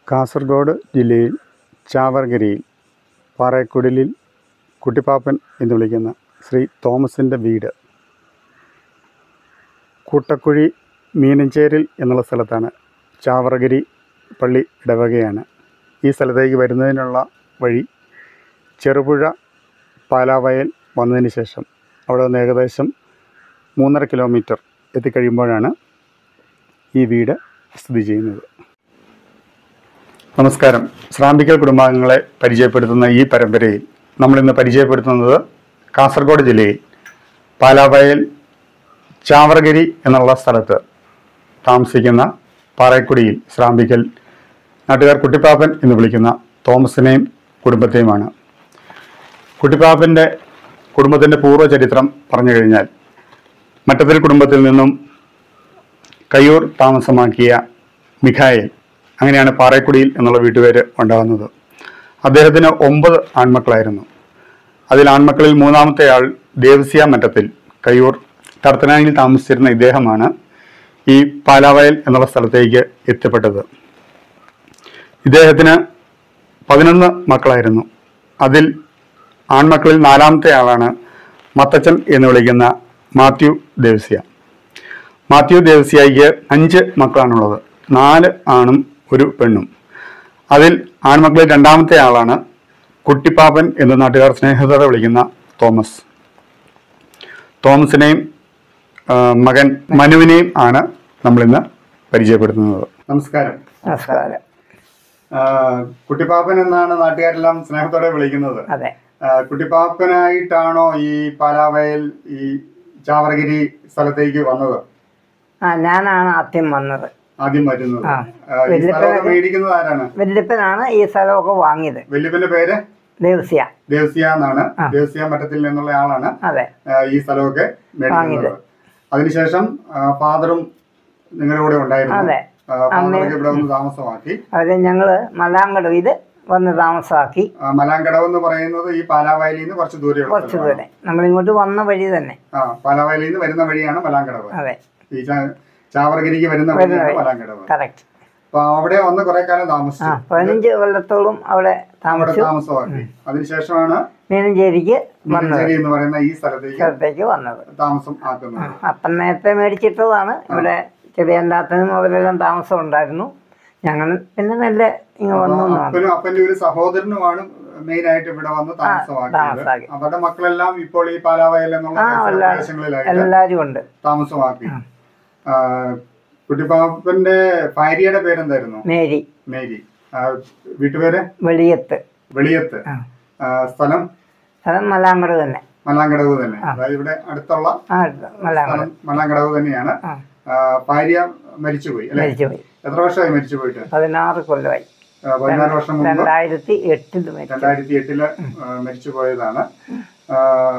കാസർഗോഡ് ജില്ലയിൽ ചാവർഗിരിയിൽ പാറേക്കുടലിൽ കുട്ടിപ്പാപ്പൻ എന്ന് വിളിക്കുന്ന ശ്രീ തോമസിൻ്റെ വീട് കൂട്ടക്കുഴി മീനഞ്ചേരിൽ എന്നുള്ള സ്ഥലത്താണ് ചാവറഗിരി പള്ളി ഇടവകയാണ് ഈ സ്ഥലത്തേക്ക് വരുന്നതിനുള്ള വഴി ചെറുപുഴ പാലാവയൽ വന്നതിന് ശേഷം അവിടെ നിന്ന് ഏകദേശം മൂന്നര കിലോമീറ്റർ എത്തിക്കഴിയുമ്പോഴാണ് ഈ വീട് സ്ഥിതി ചെയ്യുന്നത് നമസ്കാരം ശ്രാമ്പിക്കൽ കുടുംബാംഗങ്ങളെ പരിചയപ്പെടുത്തുന്ന ഈ പരമ്പരയിൽ നമ്മളിന്ന് പരിചയപ്പെടുത്തുന്നത് കാസർഗോഡ് ജില്ലയിൽ പാലാവയൽ ചാവറഗിരി എന്നുള്ള സ്ഥലത്ത് താമസിക്കുന്ന പാറയക്കുടിയിൽ ശ്രാമ്പിക്കൽ നാട്ടുകാർ കുട്ടിപ്പാപ്പൻ എന്ന് വിളിക്കുന്ന തോമസിനെയും കുടുംബത്തെയുമാണ് കുട്ടിപ്പാപ്പൻ്റെ കുടുംബത്തിൻ്റെ പൂർവ്വചരിത്രം പറഞ്ഞു കഴിഞ്ഞാൽ മറ്റത്തിൽ കുടുംബത്തിൽ നിന്നും കയ്യൂർ താമസമാക്കിയ മിഖായേൽ അങ്ങനെയാണ് പാറയക്കുടിയിൽ എന്നുള്ള വീട്ടുപേര് ഉണ്ടാകുന്നത് അദ്ദേഹത്തിന് ഒമ്പത് ആൺമക്കളായിരുന്നു അതിൽ ആൺമക്കളിൽ മൂന്നാമത്തെ ആൾ ദേവസ്യ മറ്റത്തിൽ കയ്യൂർ ടർത്തനായിൽ താമസിച്ചിരുന്ന ഇദ്ദേഹമാണ് ഈ പാലാവയൽ എന്നുള്ള സ്ഥലത്തേക്ക് എത്തിപ്പെട്ടത് ഇദ്ദേഹത്തിന് പതിനൊന്ന് മക്കളായിരുന്നു അതിൽ ആൺമക്കളിൽ നാലാമത്തെ ആളാണ് മത്തച്ചൻ എന്ന് വിളിക്കുന്ന മാത്യു ദേവസ്യ മാത്യു ദേവസ്യായിക്ക് അഞ്ച് മക്കളാണുള്ളത് നാല് ആണും ഒരു പെണ്ണും അതിൽ ആൺമക്കളിൽ രണ്ടാമത്തെ ആളാണ് കുട്ടിപ്പാപ്പൻ എന്ന് നാട്ടുകാർ സ്നേഹത്തോടെ വിളിക്കുന്ന തോമസ് തോമസിനെയും ആ, മകൻ മനുവിനെയും ആണ് നമ്മളിന്ന് പരിചയപ്പെടുത്തുന്നത് നമസ്കാരം നമസ്കാരം ആ, കുട്ടിപ്പാപ്പൻ എന്നാണ് നാട്ടുകാരെല്ലാം സ്നേഹത്തോടെ വിളിക്കുന്നത് അതെ ആ, കുട്ടിപ്പാപ്പനായിട്ടാണോ ഈ പാലാവയൽ ഈ ചാവറഗിരി സ്ഥലത്തേക്ക് വന്നത് ആ ഞാനാണ് ആദ്യം വന്നത് ആദ്യം വരുന്നത് ആ. ആ, ഈ സ്ഥലമൊക്കെ മേടിക്കുന്നത് ആരാണ് വല്യപ്പനാണ് ഈ സ്ഥലമൊക്കെ വാങ്ങിയത് വല്യപ്പന്റെ പേര് ദേവസ്യ ദേവസ്യ എന്നാണ് ദേവസ്യ മഠത്തിൽ നിന്നുള്ള ആളാണ് അതെ ആ, ഈ സ്ഥലമൊക്കെ മേടിക്കുന്നത് അതിനുശേഷം ആ, ഫാദറും നിങ്ങളുടെ കൂടെ ഉണ്ടായിരുന്നു അതെ. ആ, ഫാദറൊക്കെ ഇവിടെ വന്ന് താമസമാക്കി അത് ഞങ്ങള് മലാങ്കടവിൽ വന്ന് താമസമാക്കി ആ, മലാങ്കടവ് എന്ന് പറയുന്നത് ഈ പാലാവയലിൽ നിന്ന് കുറച്ച് ദൂരെയുള്ള കുറച്ച് സ്ഥലമാണ്. ദൂരെ നമ്മളിങ്ങോട്ട് വന്ന വഴി തന്നെ ആ പാലാവയലിൽ നിന്ന് വരുന്ന വഴിയാണ് മലാങ്കടവ് അതെ ഈ ചാ- ചാവറഗിരിക്ക് വരുന്ന വഴിയാണ് മലാങ്കടവ് കറക്റ്റ് അപ്പൊ അവിടെ വന്ന് കുറെ കാലം ആ താമസിച്ചു പതിനഞ്ച് കൊല്ലത്തോളം അവിടെ അവിടെ താമസിച്ചു താമസമാക്കി അതിനുശേഷമാണ് മീനഞ്ചേരിക്ക് വന്നത് മീനഞ്ചേരി എന്ന് പറയുന്ന ഈ സ്ഥലത്തേക്ക് സ്ഥലത്തേക്ക് വന്നത് താമസം ആക്കുന്നത് അപ്പം നേരത്തെ മേടിച്ചിട്ടതാണ് ഇവിടെ ചെറിയണ്ടാത്തനും അവരെല്ലാം താമസം ഉണ്ടായിരുന്നു ഞങ്ങൾ പിന്നെ നല്ല ഇങ്ങ് വന്നു എന്ന് അപ്പനും അപ്പന്റെ ഒരു സഹോദരനുമാണ് മെയിൻ ആയിട്ട് ഇവിടെ വന്ന് താമസമാക്കിയത് താമസമാക്കി. അവരുടെ മക്കളെല്ലാം ഇപ്പോൾ ഈ പാലാവയൽ എന്നുള്ള ആ, പരിസര എല്ലാ- പ്രദേശങ്ങളിലായിട്ട് എല്ലാവരും ഉണ്ട് താമസമാക്കി ആ, കുട്ടിപ്പാപ്പന്റെ ഭാര്യയുടെ പേരെന്തായിരുന്നു മേരി മേരി ആ, വീട്ടുപേര് വെളിയത്ത് വെളിയത്ത് ആ. ആ, സ്ഥലം സ്ഥലം മലാങ്കട് തന്നെ മലാങ്കടവ് തന്നെ അതായത് ഇവിടെ അടുത്തുള്ള ആ മലാങ്കട് സ്ഥലം മലാങ്കടവ് തന്നെയാണ് ആ ആ, ഭാര്യ മരിച്ചുപോയി അല്ലെ മരിച്ചുപോയി എത്ര വർഷമായി മരിച്ചു പോയിട്ട് പതിനാറ് കൊല്ലമായി ആ, പതിനാറ് വർഷം മുമ്പ് രണ്ടായിരത്തി എട്ടിൽ മരിച്ചു രണ്ടായിരത്തി എട്ടില് മരിച്ചു പോയതാണ് ആ,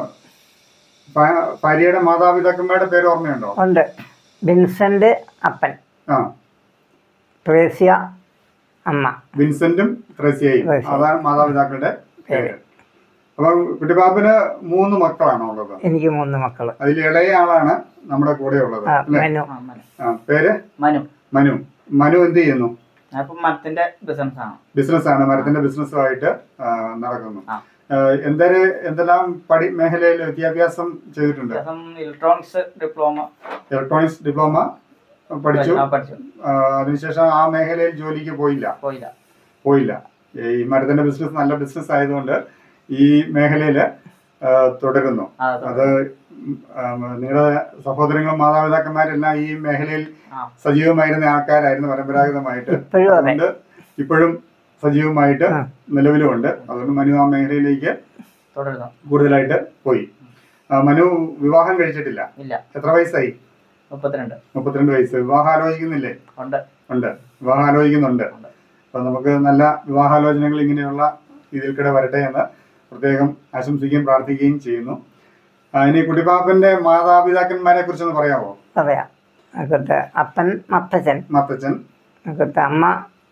ഭാ- ഭാര്യയുടെ മാതാപിതാക്കന്മാരുടെ പേര് ഓർമ്മയുണ്ടോ ഉണ്ട് വിൻസെന്റ് അപ്പൻ ആ ട്രേസ്യ അമ്മ വിൻസെന്റും ത്രേസ്യയും ത്രേസ്യയും. അതാണ് മാതാപിതാക്കളുടെ പേര് അപ്പൊ കുട്ടിപ്പാപ്പന് മൂന്ന് മക്കളാണോ ഉള്ളത് എനിക്ക് മൂന്ന് മക്കള് അതിൽ ഇളയ ആളാണ് നമ്മുടെ കൂടെ ഉള്ളത് ആ, അല്ലേ മെനു ആ, പേര് മനു മനു മനു എന്ത് ചെയ്യുന്നു അപ്പൊ മരത്തിന്റെ ബിസിനസ് ആണ് ബിസിനസ് ആണ് മരത്തിന്റെ ബിസിനസ്സുമായിട്ട് ആ, നടക്കുന്നു ആ. ആ, എന്തൊരു എന്തെല്ലാം പഠി മേഖലയിൽ വിദ്യാഭ്യാസം ചെയ്തിട്ടുണ്ട് ദിവസം ഇലക്ട്രോണിക്സ് ഡിപ്ലോമ ഇലക്ട്രോണിക്സ് ഡിപ്ലോമ പഠിച്ചു ആ, പഠിച്ചു ആ, അതിനുശേഷം ആ മേഖലയിൽ ജോലിക്ക് പോയില്ല പോയില്ല പോയില്ല ഈ മരത്തിന്റെ ബിസിനസ് നല്ല ബിസിനസ് ആയതുകൊണ്ട് ഈ മേഖലയിൽ തുടരുന്നു ആ, അത് ഉം, ആ, നിങ്ങളുടെ സഹോദരങ്ങളും മാതാപിതാക്കന്മാരെല്ലാം ഈ മേഖലയിൽ ആ. സജീവമായിരുന്ന ആൾക്കാരായിരുന്നു പരമ്പരാഗതമായിട്ട് ഇപ്പോഴും അതെ അതുകൊണ്ട് ഇപ്പോഴും സജീവമായിട്ട് ആ. നിലവിലുമുണ്ട് അതുകൊണ്ട് മനു ആ മേഖലയിലേക്ക് തുടരുന്നു കൂടുതലായിട്ട് പോയി ആ, മനു വിവാഹം കഴിച്ചിട്ടില്ല ഇല്ല എത്ര വയസ്സായി മുപ്പത്തിരണ്ട് മുപ്പത്തിരണ്ട് വയസ്സ് വിവാഹം ആലോചിക്കുന്നില്ലേ ഉണ്ട് ഉണ്ട് വിവാഹം ആലോചിക്കുന്നുണ്ട് ഉണ്ട്. അപ്പൊ നമുക്ക് നല്ല വിവാഹാലോചനകൾ ഇങ്ങനെയുള്ള ഇതിൽ കൂടെ വരട്ടെ എന്ന് പ്രത്യേകം ആശംസിക്കുകയും പ്രാർത്ഥിക്കുകയും ചെയ്യുന്നു ആ, ഇനി കുട്ടിപ്പാപ്പന്റെ മാതാപിതാക്കന്മാരെ കുറിച്ചൊന്ന് പറയാമോ പറയാം അക്കത്തെ അപ്പൻ മത്തച്ഛൻ മത്തച്ഛൻ അക്കത്തെ അമ്മ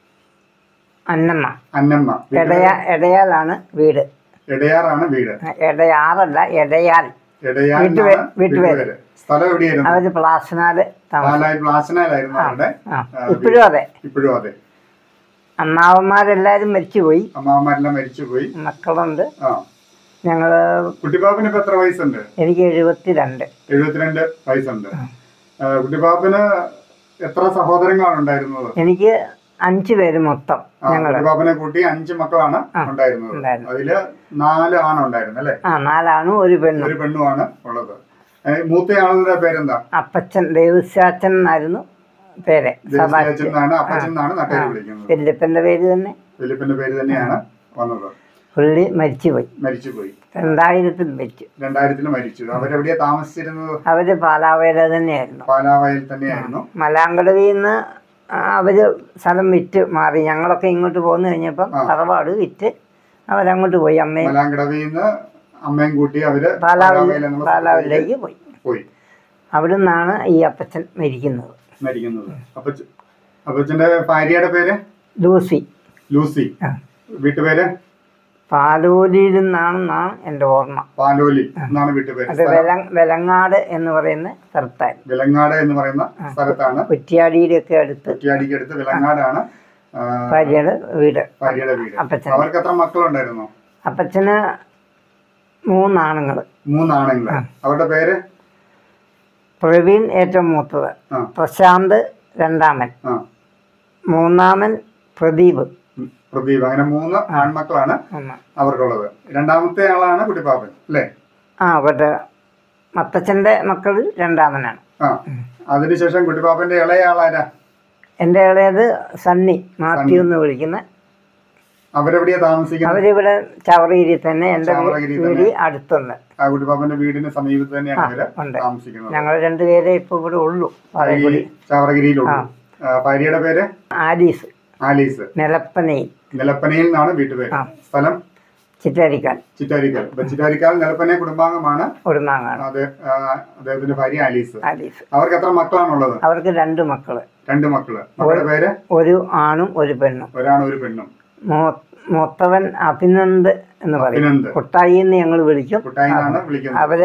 അന്നമ്മ അന്നമ്മ എടയ എടയാലാണ് വീട് ഇടയാറാണ് വീട് എടയാറല്ല എടയാൽ ഇടയാറാണ് വീട്ടുപേ- വീട്ടുപേര്. വീട്ടുപേര് സ്ഥലം എവിടെയായിരുന്നു അവര് പ്ലാസ്നാല് താമസം പാലായി പ്ലാസനയിലായിരുന്നു അവരുടെ ആ ആ, ഇപ്പോഴും അതെ ഇപ്പോഴും അതെ അമ്മാവന്മാരെല്ലാവരും മരിച്ചുപോയി അമ്മാവന്മാരെല്ലാം മരിച്ചുപോയി മക്കളുണ്ട് ആ ഞങ്ങൾ കുട്ടിപ്പാപ്പിന് ഇപ്പൊ എത്ര വയസ്സുണ്ട് എനിക്ക് എഴുപത്തിരണ്ട് എഴുപത്തിരണ്ട് വയസ്സുണ്ട് ആ, കുട്ടിപ്പാപ്പിന് എത്ര സഹോദരങ്ങളാണ് ഉണ്ടായിരുന്നത് എനിക്ക് അഞ്ച് പേര് മൊത്തം ആ, ഞങ്ങൾ കുട്ടിപ്പാപ്പിനെ കൂട്ടി അഞ്ച് മക്കളാണ് ഉണ്ടായിരുന്നത് ഉണ്ടായിരുന്നു. അതില് നാല് ആണുണ്ടായിരുന്നു അല്ലെ ആ നാലാണും ഒരു പെണ്ണും ഒരു പെണ്ണുമാണ് ഉള്ളത് ഏ, മൂത്തയാളുടെ പേരെന്താ അപ്പച്ചൻ ദേവസ്യാച്ചൻ എന്നായിരുന്നു പേര് ദേശീയച്ചൻ സബാസ്റ്റ്യൻ എന്നാണ് അപ്പച്ചൻ എന്നാണ് നാട്ടുകാർ വിളിക്കുന്നത് വല്യപ്പൻ്റെ പേര് തന്നെ ഫിലിപ്പിന്റെ പേര് തന്നെയാണ് വന്നത് പുള്ളി മരിച്ചുപോയി മരിച്ചുപോയി രണ്ടായിരത്തിൽ മരിച്ചു രണ്ടായിരത്തിൽ മരിച്ചു അവരെവിടെയാ താമസിച്ചിരുന്നത് അവര് പാലാവേല തന്നെയായിരുന്നു പാലാവയിൽ തന്നെയായിരുന്നു മലാങ്കടവിൽ നിന്ന് അവര് സ്ഥലം വിറ്റ് മാറി ഞങ്ങളൊക്കെ ഇങ്ങോട്ട് പോന്നു കഴിഞ്ഞപ്പം തറവാട് വിറ്റ് അവരങ്ങോട്ട് പോയി അമ്മയും മലാങ്കടവിൽ നിന്ന് അമ്മയും കൂട്ടി അവര് പാലാവിൽ പാലാവയിൽ എന്നുള്ള പാലാവിലേക്ക് പോയി പോയി അവിടെ നിന്നാണ് ഈ അപ്പച്ചൻ മരിക്കുന്നത് മരിക്കുന്നത് അപ്പച്ച അപ്പച്ചന്റെ ഭാര്യയുടെ പേര് ലൂസി ലൂസി ആ. വീട്ടുപേര് പാലോലിയിൽ നിന്നാണെന്നാണ് എൻ്റെ ഓർമ്മ പാലോലി എന്നാണ് വീട്ടുപേര് അത് വെല വെലങ്ങാട് എന്ന് പറയുന്ന സ്ഥലത്തായിരുന്നു വിലങ്ങാട് എന്ന് പറയുന്ന സ്ഥലത്താണ് കുറ്റിയാടിയിലൊക്കെ അടുത്ത് കുറ്റിയാടിക്ക് അടുത്ത് വിലങ്ങാടാണ് ആ, ഭാര്യയുടെ വീട് ഭാര്യയുടെ വീട് അപ്പച്ചൻ അവർക്ക് എത്ര മക്കളുണ്ടായിരുന്നു അപ്പച്ചന് മൂന്നാണുങ്ങൾ മൂന്നാണെങ്കിൽ അവരുടെ പേര് പ്രവീൺ ഏറ്റവും മൂത്തത് ആ പ്രശാന്ത് രണ്ടാമൻ ആ മൂന്നാമൻ പ്രദീപ് ഉം. പ്രദീപ് അങ്ങനെ മൂന്ന് ആൺമക്കളാണ് ഒന്ന് അവർക്കുള്ളത് രണ്ടാമത്തെ ആളാണ് കുട്ടിപ്പാപ്പൻ അല്ലേ ആ പക്ഷേ മത്തച്ഛൻ്റെ മക്കൾ രണ്ടാമനാണ് ആ അതിനുശേഷം കുട്ടിപ്പാപ്പന്റെ ഇളയ ആളാരാ എൻ്റെ ഇളയത് സണ്ണി മാത്യു എന്ന് വിളിക്കുന്ന അവരെവിടെയാ താമസിക്കുന്നത് അവരിവിടെ ചവറഗിരി തന്നെ എൻ്റെ ചവറഗിരി വീട് അടുത്തുണ്ട് ആ കുട്ടിപ്പാപ്പന്റെ വീടിന് സമീപത്ത് തന്നെയാണ് ഇവര് ഉണ്ട് താമസിക്കുന്നത് ഞങ്ങൾ രണ്ടുപേരെ ഇപ്പോൾ ഇവിടെ ഉള്ളൂ ഈ പാലക്കുടി ചാവറഗിരിയിലുള്ളൂ ആ, ഭാര്യയുടെ പേര് ആലീസ് ആലീസ് നിലപ്പനയിൽ നിലപ്പനയിൽ നിന്നാണ് വീട്ടുപേര് സ്ഥലം ചിറ്റാരിക്കാൽ ചിറ്റാരിക്കൽ ഇപ്പൊ ചിറ്റാരിക്കാൽ നിലപ്പന കുടുംബാംഗമാണ് ഒടുന്നാങ്ങാണ് അത് ആ, അദ്ദേഹത്തിന്റെ ഭാര്യ ആലീസ് ആലീസ് അവർക്ക് എത്ര മക്കളാണുള്ളത് അവർക്ക് രണ്ട് മക്കള് രണ്ട് മക്കള് മക്കളുടെ പേര് ഒരു ആണും ഒരു പെണ്ണും ഒരാണ് ഒരു പെണ്ണും മൂ- മൂത്തവൻ അഭിനന്ദ് എന്ന് പറയും അഭിനന്ദ് കുട്ടായി എന്ന് ഞങ്ങൾ വിളിക്കും കുട്ടായി എന്നാണ് വിളിക്കുന്നത് അവര്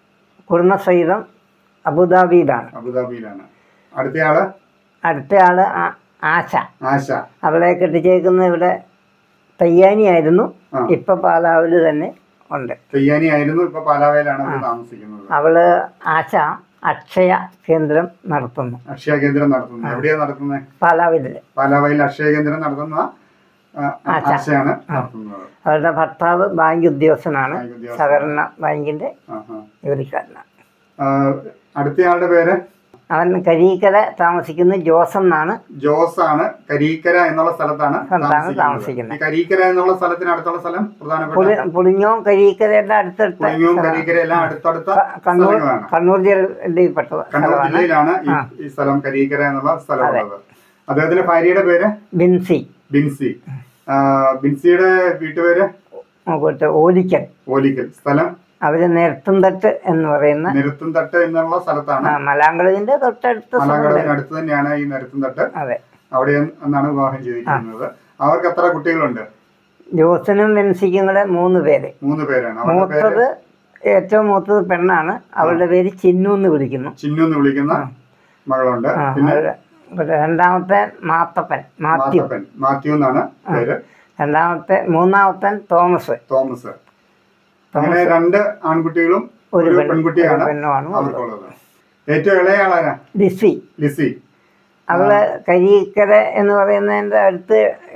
കുടുംബസഹിതം അബുദാബിയിലാണ് അബുദാബിയിലാണ് അടുത്തയാള് അടുത്തയാള് ആ- ആശ ആശ അവളെ കെട്ടിച്ചേക്കുന്ന ഇവിടെ തയ്യാനിയായിരുന്നു ആ. ഇപ്പൊ പാലാവില് തന്നെ ഉണ്ട് തെയ്യാനി ആയിരുന്നു ഇപ്പൊ പാലാവയിലാണ് അവർ താമസിക്കുന്നത് അവള് ആശ അക്ഷയ കേന്ദ്രം നടത്തുന്നു അക്ഷയ കേന്ദ്രം നടത്തുന്നത് എവിടെയാ നടത്തുന്നത് പാലാവില് പാലാവയിൽ അക്ഷയ കേന്ദ്രം നടത്തുന്ന ആ, ആശയാണ് നടത്തുന്നത് അവരുടെ ഭർത്താവ് ബാങ്ക് ഉദ്യോഗസ്ഥനാണ് ബാങ്ക് ഉദ്യോഗസ്ഥൻ. സഹകരണ ബാങ്കിന്റെ ആ, ആ. ജോലിക്കാരനാണ് ആ, അടുത്തയാളുടെ പേര് അവൻ കരിക്കര താമസിക്കുന്ന ജോസ് എന്നാണ് ജോസ് ആണ് കരീക്കര എന്നുള്ള സ്ഥലത്താണ് സ്ഥലത്താണ് താമസിക്കുന്നത് താമസിക്കുന്നത്. ഈ കരീക്കര എന്നുള്ള സ്ഥലത്തിന് അടുത്തുള്ള സ്ഥലം പ്രധാനപ്പെട്ട പുളി പുളിഞ്ഞോം കരിക്കരയുടെ അടുത്തടുത്ത പുളിങ്ങവും കരീക്കര എല്ലാം അടുത്തടുത്ത കണ്ണൂർ സ്ഥലങ്ങളാണ് കണ്ണൂർ ജില്ലയിൽപ്പെട്ട കണ്ണൂർ സ്ഥലമാണ് ജില്ലയിലാണ് ഈ ഈ സ്ഥലം കരീക്കര എന്നുള്ള സ്ഥലമുള്ളത് അദ്ദേഹത്തിന്റെ ഭാര്യയുടെ പേര് ബിൻസി ബിൻസി ആ, ബിൻസിയുടെ വീട്ടുപേര് അങ്ങോട്ട് ഓലിക്കൽ ഓലിക്കൽ സ്ഥലം അവര് നെരത്തുംതട്ട് എന്ന് പറയുന്ന നിരത്തും തട്ട് എന്നുള്ള സ്ഥലത്താണ് ആ, മലാങ്കളവിന്റെ തൊട്ടടുത്ത സ്ഥലം മലങ്കടവിന് അടുത്ത് തന്നെയാണ് ഈ നിരത്തും തട്ട് അതെ അവിടെ എന്നാണ് വിവാഹം ചെയ്തിരിക്കുന്നത് അവർക്ക് എത്ര കുട്ടികളുണ്ട് ജോസിനും ബെൻസിക്കും കൂടെ മൂന്ന് പേര് മൂന്ന് പേരാണ് അവരുടെ പേര് മൂത്തത് ഏറ്റവും മൂത്തത് പെണ്ണാണ് അവളുടെ പേര് ചിന്നു എന്ന് വിളിക്കുന്നു ചിന്നു എന്ന് വിളിക്കുന്ന മകളുണ്ട് ആ, പിന്നെ അവരുടെ- ഇവിടെ രണ്ടാമത്തെ മാത്തപ്പൻ മാത്യു മാത്തപ്പൻ മാത്യു എന്നാണ് പേര് രണ്ടാമത്തെ മൂന്നാമത്തൻ തോമസ് തോമസ് അങ്ങനെ രണ്ട് ആൺകുട്ടികളും ഒരു ഒരു പെൺ- പെൺകുട്ടിയാണ് ഒരു പെണ്ണുമാണ് ഉള്ളത്. അവർക്കുള്ളത് ഏറ്റവും ഇളയ ആളാരാ ലിസി ലിസി അവള് കരിക്കര എന്ന് പറയുന്നതിന്റെ അടുത്ത്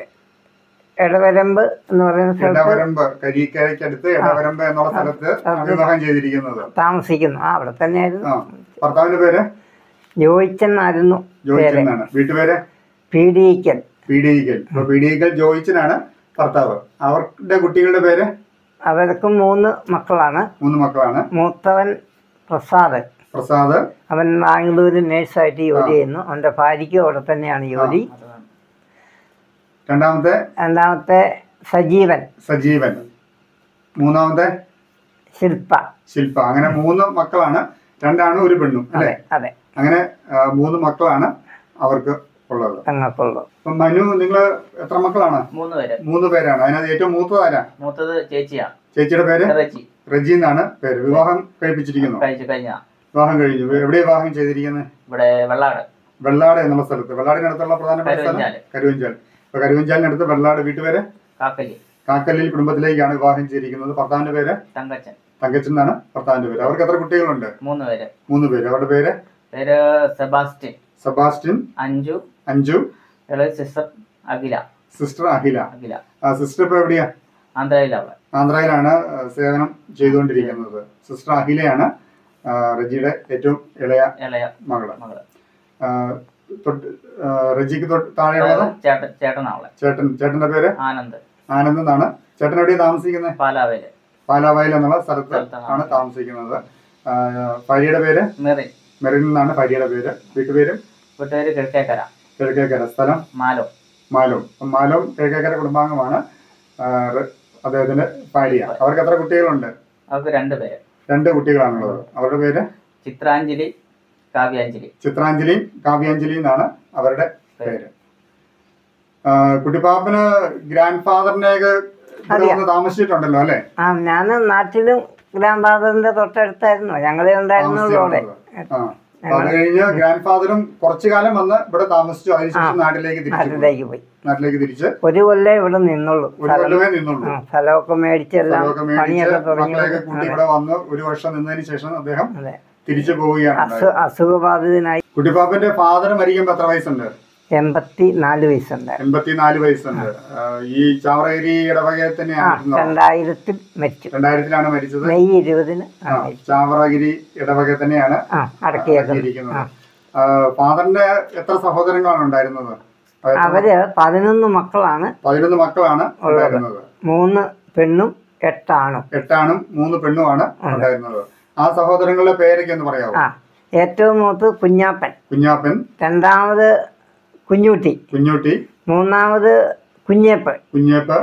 ഇടവരമ്പ് എന്ന് പറയുന്ന സ്ഥലത്ത് ഇടവരമ്പ് കരിക്കരയ്ക്കടുത്ത് ഇടവരമ്പ് എന്നുള്ള സ്ഥലത്ത് ആണ് വിവാഹം ചെയ്തിരിക്കുന്നത് താമസിക്കുന്നു ആ അവിടെ തന്നെയായിരുന്നു ആ ഭർത്താവിന്റെ പേര് ജോയിച്ചെന്നായിരുന്നു ജോയിച്ചൻ എന്നാണ് വീട്ടുപേര് പീഡിയിക്കൽ പീഡിയിക്കൽ ഇപ്പൊ പീഡിയിക്കൽ ജോയിച്ചനാണ് ഭർത്താവ് അവരുടെ കുട്ടികളുടെ പേര് അവർക്കും മൂന്ന് മക്കളാണ് മൂന്ന് മക്കളാണ് മൂത്തവൻ പ്രസാദ് പ്രസാദ് അവൻ ബാംഗ്ലൂർ നേഴ്സായിട്ട് ജോലി ചെയ്യുന്നു അവൻ്റെ ഭാര്യയ്ക്കും അവിടെ തന്നെയാണ് ജോലി രണ്ടാമത്തെ രണ്ടാമത്തെ സജീവൻ സജീവൻ മൂന്നാമത്തെ ശില്പ ശില്പ അങ്ങനെ മൂന്ന് മക്കളാണ് രണ്ടാണ് ഒരു പെണ്ണും അല്ലെ അതെ അതെ അങ്ങനെ ആ, മൂന്ന് മക്കളാണ് അവർക്ക് ഉള്ളത് ഞങ്ങൾക്കുള്ളൂ അപ്പൊ മനു നിങ്ങൾ എത്ര മക്കളാണ് മൂന്ന് പേര് മൂന്ന് പേരാണ് അതിനകത്ത് ഏറ്റവും മൂത്തത് ആരാ മൂത്തത് ചേച്ചിയാ ചേച്ചിയുടെ പേര് റെച്ചി റജി എന്നാണ് പേര് വിവാഹം കഴിപ്പിച്ചിരിക്കുന്നു കഴിച്ചു കഴിഞ്ഞ വിവാഹം കഴിഞ്ഞു എവിടെ വിവാഹം ചെയ്തിരിക്കുന്നത് ഇവിടെ വെള്ളാട് വെള്ളാട് എന്നുള്ള സ്ഥലത്ത് വെള്ളാടിനടുത്തുള്ള പ്രധാനപ്പെട്ട സ്ഥലം കരുവഞ്ചാല്. കരുവഞ്ചാൽ അപ്പൊ കരുവഞ്ചാലിനടുത്ത് വെള്ളാട് വീട്ടുപേര് കാക്കല്ലി കാക്കല്ലിൽ കുടുംബത്തിലേക്കാണ് വിവാഹം ചെയ്തിരിക്കുന്നത് ഭർത്താവിന്റെ പേര് തങ്കച്ചൻ തങ്കച്ചൻ എന്നാണ് ഭർത്താവിന്റെ പേര് അവർക്ക് എത്ര കുട്ടികളുണ്ട് മൂന്ന് പേര് മൂന്ന് പേര് അവരുടെ പേര് പേര് സെബാസ്റ്റ്യൻ സെബാസ്റ്റ്യൻ അഞ്ജു അഞ്ജു ഇളയ സിസ്റ്റർ അഖില സിസ്റ്റർ അഖില അഖില ആ സിസ്റ്റർ ഇപ്പൊ എവിടെയാ ആന്ധ്രയിലവള് ആന്ധ്രയിലാണ് ആ, സേവനം ചെയ്തുകൊണ്ടിരിക്കുന്നത് സിസ്റ്റർ അഖിലയാണ് ആ, റജിയുടെ ഏറ്റവും ഇളയ ഇളയ മകള് മകള് ആ, തൊട്ട് ആ, റജിക്ക് തൊട്ട് താഴെയുള്ളത് ചേട്ടൻ ചേട്ടനാവളെ ചേട്ടൻ ചേട്ടന്റെ പേര് ആനന്ദ് ആനന്ദ് എന്നാണ് ചേട്ടൻ എവിടെയാണ് താമസിക്കുന്നത് പാലാവേല് പാലാവയൽ എന്നുള്ള സ്ഥലത്ത് സ്ഥലത്താണ് ആണ് താമസിക്കുന്നത് ആ, ഭാര്യയുടെ പേര് മെറിൻ മെറിൻ എന്നാണ് ഭാര്യയുടെ പേര് വീട്ടുപേരും വീട്ടുപേര് കിഴക്കേക്കര കിഴക്കേക്കര സ്ഥലം മാലോ മാലോം അപ്പം മാലോം കിഴക്കേക്കര കുടുംബാംഗമാണ് ആ, റെ- അദ്ദേഹത്തിന്റെ ഭാര്യ അവർക്ക് എത്ര കുട്ടികളുണ്ട് അവർക്ക് രണ്ട് പേര് രണ്ട് കുട്ടികളാണുള്ളത് അവരുടെ പേര് ചിത്രാഞ്ജലി കാവ്യാഞ്ജലി ചിത്രാഞ്ജലിയും കാവ്യാഞ്ജലിയും എന്നാണ് അവരുടെ പേര് ആ, കുട്ടിപ്പാപ്പന് ഗ്രാൻഡ് ഫാദറിനെയൊക്കെ ഇവിടെ വന്ന് താമസിച്ചിട്ടുണ്ടല്ലോ അല്ലെ ആ ഞാൻ നാട്ടിലും ഗ്രാൻഡ് ഫാദറിന്റെ തൊട്ടടുത്തായിരുന്നു ഞങ്ങളെ ഉണ്ടായിരുന്നുള്ളൂ അവിടെ ആ അപ്പൊ അത് കഴിഞ്ഞ് ഗ്രാൻഡ് ഫാദറും കുറച്ചു കാലം വന്ന് ഇവിടെ താമസിച്ചു അതിനുശേഷം നാട്ടിലേക്ക് തിരിച്ചു പോയി. നാട്ടിലേക്ക് പോയി നാട്ടിലേക്ക് തിരിച്ച് ഒരു കൊല്ലേ ഇവിടെ നിന്നുള്ളൂ ഒരു കൊല്ലമേ നിന്നുള്ളൂ ആ, സ്ഥലമൊക്കെ മേടിച്ച് എല്ലാം സ്ഥലമൊക്കെ മേടിച്ച് പണിയൊക്കെ തുടങ്ങി മക്കളെയൊക്കെ കൂട്ടി ഇവിടെ വന്ന് ഒരു വർഷം നിന്നതിന് ശേഷം അദ്ദേഹം അതെ തിരിച്ചു പോവുകയാണ് അസു അസുഖബാധിതനായി കുട്ടിപ്പാപ്പന്റെ ഫാദർ മരിക്കുമ്പോ എത്ര വയസ്സുണ്ട് എൺപത്തി നാല് വയസ്സുണ്ടായിരുന്നു എൺപത്തിനാല് വയസ്സുണ്ട് ആ, ഈ ചാവറഗിരി ഇടവകയിൽ ആ തന്നെയാണ് രണ്ടായിരത്തിൽ മരിച്ചു രണ്ടായിരത്തിലാണ് മരിച്ചത് മെയ് ഇരുപതിന് ആ, ആ, ചാവറഗിരി ഇടവകയിൽ തന്നെയാണ് ആ അടക്കിയേക്കുന്നത് ഇരിക്കുന്നത് ഫാദറിന്റെ എത്ര സഹോദരങ്ങളാണ് ഉണ്ടായിരുന്നത് അവർ അവര് പതിനൊന്ന് മക്കളാണ് പതിനൊന്ന് മക്കളാണ് ഉണ്ടായിരുന്നത് മൂന്ന് പെണ്ണും എട്ടാണും എട്ടാണും മൂന്ന് പെണ്ണുമാണ് ഉണ്ടായിരുന്നത് ആ സഹോദരങ്ങളുടെ പേരൊക്കെ ഒന്ന് പറയാമോ ആ ഏറ്റവും മൂത്ത് കുഞ്ഞാപ്പൻ കുഞ്ഞാപ്പൻ രണ്ടാമത് കുഞ്ഞൂട്ടി കുഞ്ഞൂട്ടി മൂന്നാമത് കുഞ്ഞേപ്പ് കുഞ്ഞേപ്പ്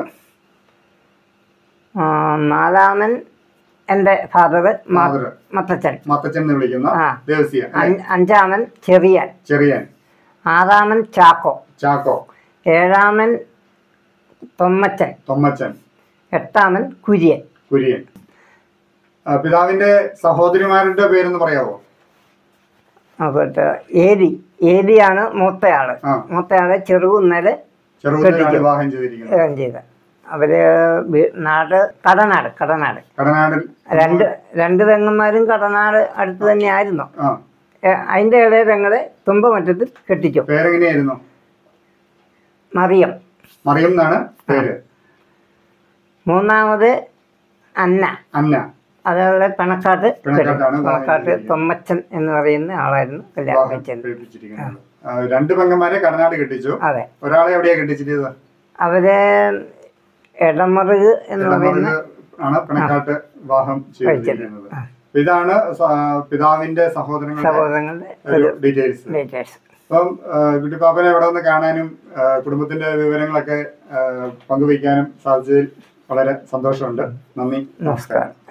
ആ, നാലാമൻ എൻ്റെ ഫാദർ ഫാദർ മത്തച്ഛൻ മത്തച്ഛൻ എന്ന് വിളിക്കുന്ന ആ. ദേവസ്യ അഞ്ച്- അഞ്ചാമൻ ചെറിയൻ ചെറിയൻ ആറാമൻ ചാക്കോ ചാക്കോ ഏഴാമൻ തൊമ്മച്ചൻ തൊമ്മച്ചൻ എട്ടാമൻ കുര്യൻ കുര്യൻ ആ, പിതാവിന്റെ സഹോദരിമാരുടെ പേരൊന്ന് പറയാവോ അപ്പോൾ ഏലി ഏലിയാണ് മൂത്തയാള് ആ. മൂത്തയാളെ ചെറുകുന്നല് ചെറുകുന്നിലാണ് വിവാഹം ചെയ്തിരിക്കുന്നത് ഏകം ചെയ്ത് അവര് വി- നാട് കടനാട് കടനാട് കടനാടിൽ രണ്ട് രണ്ട് പെങ്ങന്മാരും കടനാട് അടുത്ത് തന്നെയായിരുന്നു ആ ഏ, അതിൻ്റെ ഇളയ പെങ്ങളെ തുമ്പമറ്റത്തിൽ കെട്ടിച്ചു പേരെങ്ങനെയായിരുന്നു മറിയം മറിയം എന്നാണ് പേര് മൂന്നാമത് അന്ന അന്ന അതേപോലെ പണക്കാട്ട് പിണക്കാട്ടാണ് വിവാഹം പണക്കാട്ട് ചെയ്തിരിക്കുന്നത്. തൊമ്മച്ചൻ എന്ന് പറയുന്ന ആളായിരുന്നു കല്യാണം വിവാഹം കഴിച്ചത് കഴിപ്പിച്ചിരിക്കുന്നത് ആ, രണ്ട് പെങ്ങന്മാരെ കടനാട് കെട്ടിച്ചു അതെ ഒരാളെ എവിടെയാ കെട്ടിച്ചിട്ടത് അവര് എടമറുക് എന്ന് പറയുന്ന ആണ് പിണക്കാട്ട് വിവാഹം ചെയ്തിരിക്കുന്നത് അപ്പൊ ഇതാണ് സ- പിതാവിന്റെ സഹോദരങ്ങളുടെ സഹോദരങ്ങളുടെ ഒരു ഡീറ്റെയിൽസ് ഡീറ്റെയിൽസ് അപ്പം കുട്ടിപ്പാപ്പനെ ഇവിടെ വന്ന് കാണാനും ആ, കുടുംബത്തിന്റെ വിവരങ്ങളൊക്കെ ആ, പങ്കുവയ്ക്കാനും സാധിച്ചതിൽ വളരെ സന്തോഷമുണ്ട് നന്ദി നമസ്കാരം